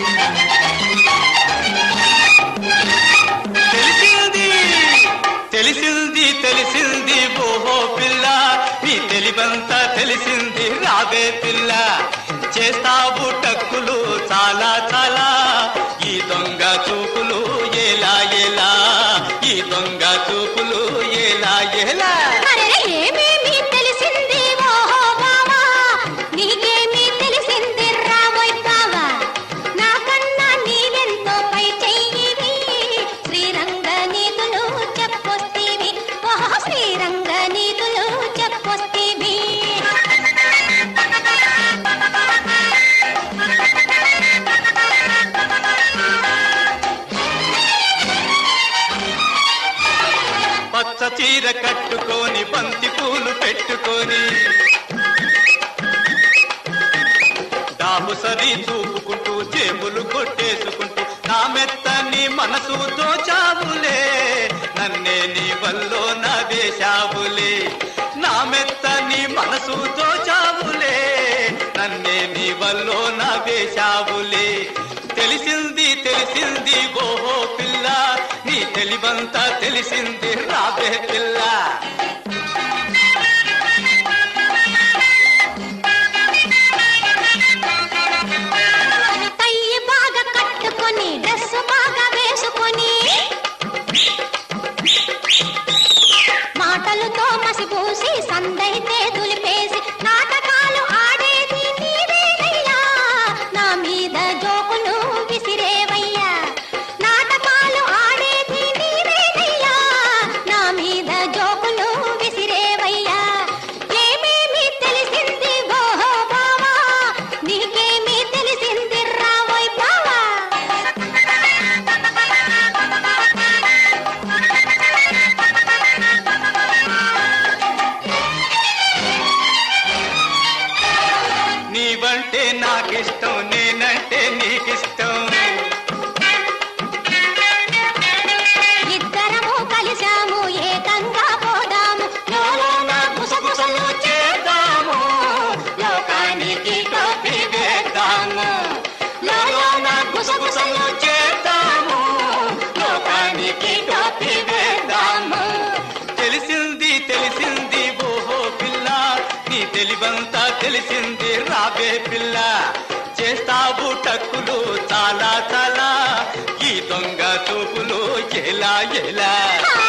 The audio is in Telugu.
తెలిసింది తెలిసింది తెలిసింది ఓహో పిల్ల నీ తెలివంతా తెలిసింది రావే పిల్ల చేస్తావు టక్కులు చాలా చాలా ఈ దొంగ చూపులు ఎలా ఎలా ఈ దొంగ చూపులు ఎలా ఎలా అరే ఏమేమి తెలిసింది ఓహో బావా నీకేమి తెలిసింది రాబోయ్ బావా నాకన్నా నీవెంతో పై చెయ్యివి శ్రీరంగ నీతులు చెప్పొస్తీవి ఓహో శ్రీరంగ నీతులు చెప్పొస్తీవి పచ్చ చీర కట్టుకొని బంతి పూలు పెట్టుకొని డాబు సరి చూపుకుంటూ జేబులు కొట్టేసుకుంటూ నా మెత్తని మనసు దోచావులే నన్నే నీ వల్లో నా వేశావులే నా మెత్తని మనసు దోచావులే నన్నే నీ వల్లో నా వేశావులే తెలిసింది తెలిసింది ఓహో పిల్ల నీ తెలివంతా తెలిసింది రాబే పిల్ల తయ్యి బాగా కట్టుకొని డ్రెస్ బాగా వేసుకొని మాటలతో మసిపూసి సందైతే దులిపేసి నాటకాలు ఆడేది నీవేనయ్యా నా మీద జోకులు విసిరేవయ్యా నాటకాలు ఆడేది నీవేనయ్యా నా మీద జోకులు విసిరేవయ్యా ఏమేమి తెలిసింది ఓహో బావా నీకేమి తెలిసింది రావోయ్ బావా నీవంటే నాకిష్టం నేనంటే నీకిష్టం ఇద్దరము కలిశాము ఏకంగా పోదాము లోలోన గుసగుసలు చేద్దాము లోకానికి టోపీ వేద్దాము లోలోన గుసగుసలు చేద్దాము లోకానికి టోపీ వేద్దాము తెలిసింది తెలిసింది ఓహో పిల్ల నీ తెలివంతా తెలిసింది రాబే పిల్ల చేస్తావు టక్కులు చాలా చాలా ఈ దొంగ చూపులు ఎలా ఎలా ఆ